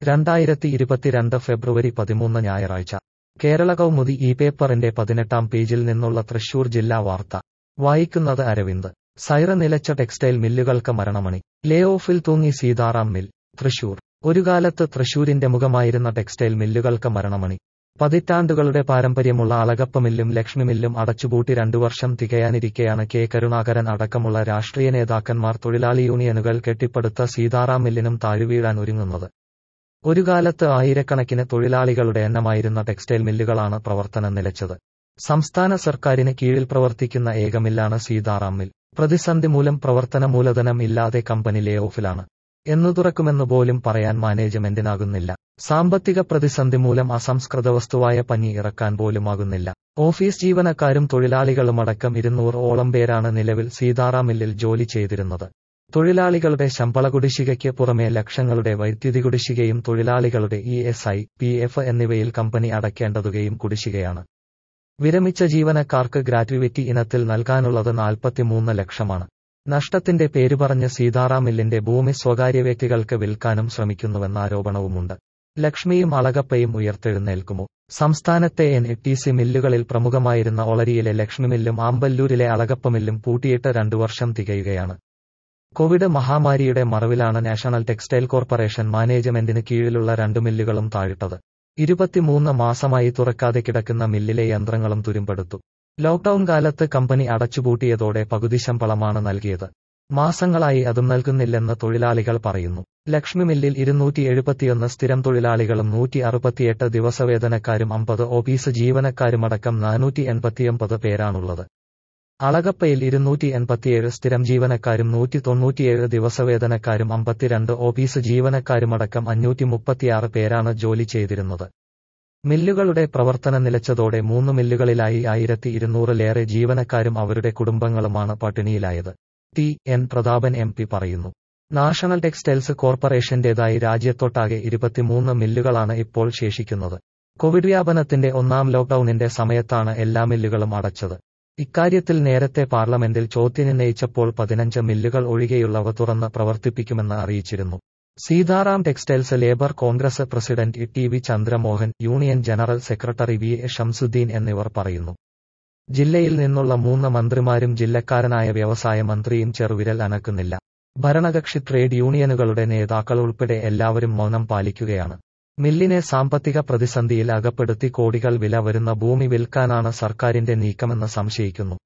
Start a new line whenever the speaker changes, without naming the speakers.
രണ്ടായിരത്തി ഇരുപത്തിരണ്ട് ഫെബ്രുവരി പതിമൂന്ന് ഞായറാഴ്ച കേരള കൗമുദി ഈ പേപ്പറിന്റെ പതിനെട്ടാം പേജിൽ നിന്നുള്ള തൃശൂർ ജില്ലാ വാർത്ത വായിക്കുന്നത് അരവിന്ദ് സൈറ നിലച്ച ടെക്സ്റ്റൈൽ മില്ലുകൾക്ക് മരണമണി ലേ ഓഫിൽ തൂങ്ങി സീതാറാം മിൽ തൃശൂർ ഒരു കാലത്ത് തൃശൂരിന്റെ മുഖമായിരുന്ന ടെക്സ്റ്റൈൽ മില്ലുകൾക്ക് മരണമണി പതിറ്റാണ്ടുകളുടെ പാരമ്പര്യമുള്ള അളഗപ്പ മില്ലും ലക്ഷ്മി മില്ലും അടച്ചുപൂട്ടി രണ്ടു വർഷം തികയാനിരിക്കെയാണ് കെ കരുണാകരൻ അടക്കമുള്ള രാഷ്ട്രീയ നേതാക്കന്മാർ തൊഴിലാളി യൂണിയനുകൾ കെട്ടിപ്പടുത്ത സീതാറാം മില്ലിനും താഴുവീഴാൻ ഒരുങ്ങുന്നത് ഒരു കാലത്ത് ആയിരക്കണക്കിന് തൊഴിലാളികളുടെ എണ്ണമായിരുന്ന ടെക്സ്റ്റൈൽ മില്ലുകളാണ് പ്രവർത്തനം നിലച്ചത് സംസ്ഥാന സർക്കാരിന് കീഴിൽ പ്രവർത്തിക്കുന്ന ഏക മില്ലാണ് സീതാറാം മിൽ പ്രതിസന്ധി മൂലം പ്രവർത്തന മൂലധനം ഇല്ലാതെ കമ്പനി ലേ ഓഫിലാണ് എന്നു തുറക്കുമെന്ന് പോലും പറയാൻ മാനേജ്മെന്റിനാകുന്നില്ല സാമ്പത്തിക പ്രതിസന്ധി മൂലം അസംസ്കൃത വസ്തുവായ പഞ്ഞി ഇറക്കാൻ പോലുമാകുന്നില്ല ഓഫീസ് ജീവനക്കാരും തൊഴിലാളികളുമടക്കം ഇരുന്നൂറ് ഓളം പേരാണ് നിലവിൽ സീതാറാം മില്ലിൽ ജോലി ചെയ്തിരുന്നത് തൊഴിലാളികളുടെ ശമ്പള കുടിശ്ശികയ്ക്ക് പുറമെ ലക്ഷങ്ങളുടെ വൈദ്യുതി കുടിശ്ശികയും തൊഴിലാളികളുടെ E S I P F എന്നിവയിൽ കമ്പനി അടയ്ക്കേണ്ട തുകയും കുടിശ്ശികയാണ് വിരമിച്ച ജീവനക്കാർക്ക് ഗ്രാറ്റുവിറ്റി ഇനത്തിൽ നൽകാനുള്ളത് നാൽപ്പത്തിമൂന്ന് ലക്ഷമാണ് നഷ്ടത്തിന്റെ പേര് പറഞ്ഞ് സീതാറാം മില്ലിന്റെ ഭൂമി സ്വകാര്യ വ്യക്തികൾക്ക് വിൽക്കാനും ശ്രമിക്കുന്നുവെന്ന ആരോപണവുമുണ്ട് ലക്ഷ്മിയും അളകപ്പയും ഉയർത്തെഴുന്നേൽക്കുമോ സംസ്ഥാനത്തെ എൻ ടി സി മില്ലുകളിൽ പ്രമുഖമായിരുന്ന ഒളരിയിലെ ലക്ഷ്മി മില്ലും ആമ്പല്ലൂരിലെ അളകപ്പ മില്ലും പൂട്ടിയിട്ട് രണ്ടു വർഷം തികയുകയാണ് കോവിഡ് മഹാമാരിയുടെ മറവിലാണ് നാഷണൽ ടെക്സ്റ്റൈൽ കോർപ്പറേഷൻ മാനേജ്മെന്റിന് കീഴിലുള്ള രണ്ട് മില്ലുകളും താഴിട്ടത് ഇരുപത്തിമൂന്ന് മാസമായി തുറക്കാതെ കിടക്കുന്ന മില്ലിലെ യന്ത്രങ്ങളും തുരുമ്പെടുത്തു ലോക്ഡൌൺ കാലത്ത് കമ്പനി അടച്ചുപൂട്ടിയതോടെ പകുതി ശമ്പളമാണ് നൽകിയത് മാസങ്ങളായി അതും നൽകുന്നില്ലെന്ന് തൊഴിലാളികൾ പറയുന്നു ലക്ഷ്മി മില്ലിൽ ഇരുന്നൂറ്റി എഴുപത്തിയൊന്ന് സ്ഥിരം തൊഴിലാളികളും നൂറ്റി അറുപത്തിയെട്ട് ദിവസവേതനക്കാരും അമ്പത് ഓഫീസ് ജീവനക്കാരുമടക്കം നാനൂറ്റി എൺപത്തിയൊമ്പത് പേരാണുള്ളത് അളകപ്പയിൽ ഇരുന്നൂറ്റി എൺപത്തിയേഴ് സ്ഥിരം ജീവനക്കാരും നൂറ്റി തൊണ്ണൂറ്റിയേഴ് ദിവസവേതനക്കാരും അമ്പത്തിരണ്ട് ഓഫീസ് ജീവനക്കാരുമടക്കം അഞ്ഞൂറ്റി മുപ്പത്തിയാറ് പേരാണ് ജോലി ചെയ്തിരുന്നത് മില്ലുകളുടെ പ്രവർത്തനം നിലച്ചതോടെ മൂന്ന് മില്ലുകളിലായി ആയിരത്തി ഇരുന്നൂറിലേറെ ജീവനക്കാരും അവരുടെ കുടുംബങ്ങളുമാണ് പട്ടിണിയിലായത് T N Prathapan M P പറയുന്നു നാഷണൽ ടെക്സ്റ്റൈൽസ് കോർപ്പറേഷന്റേതായി രാജ്യത്തൊട്ടാകെ ഇരുപത്തിമൂന്ന് മില്ലുകളാണ് ഇപ്പോൾ ശേഷിക്കുന്നത് കോവിഡ് വ്യാപനത്തിന്റെ ഒന്നാം ലോക്ഡൌണിന്റെ സമയത്താണ് എല്ലാ മില്ലുകളും അടച്ചത് ഇക്കാര്യത്തിൽ നേരത്തെ പാർലമെന്റിൽ ചോദ്യമുന്നയിച്ചപ്പോൾ പതിനഞ്ച് മില്ലുകൾ ഒഴികെയുള്ളവ തുറന്ന് പ്രവർത്തിപ്പിക്കുമെന്ന് അറിയിച്ചിരുന്നു Sitaram textiles labour congress president T V Chandramohan union general secretary V A Shamsuddin എന്നിവർ പറയുന്നു ജില്ലയിൽ നിന്നുള്ള മൂന്ന് മന്ത്രിമാരും ജില്ലക്കാരനായ വ്യവസായ മന്ത്രിയും ചെറുവിരൽ അനക്കുന്നില്ല ഭരണകക്ഷി ട്രേഡ് യൂണിയനുകളുടെ നേതാക്കൾ ഉൾപ്പെടെ എല്ലാവരും മൗനം പാലിക്കുകയാണ് മില്ലിനെ സാമ്പത്തിക പ്രതിസന്ധിയിൽ അകപ്പെടുത്തി കോടികൾ വില വരുന്ന ഭൂമി വിൽക്കാനാണ് സർക്കാരിന്റെ നീക്കമെന്ന് സംശയിക്കുന്നു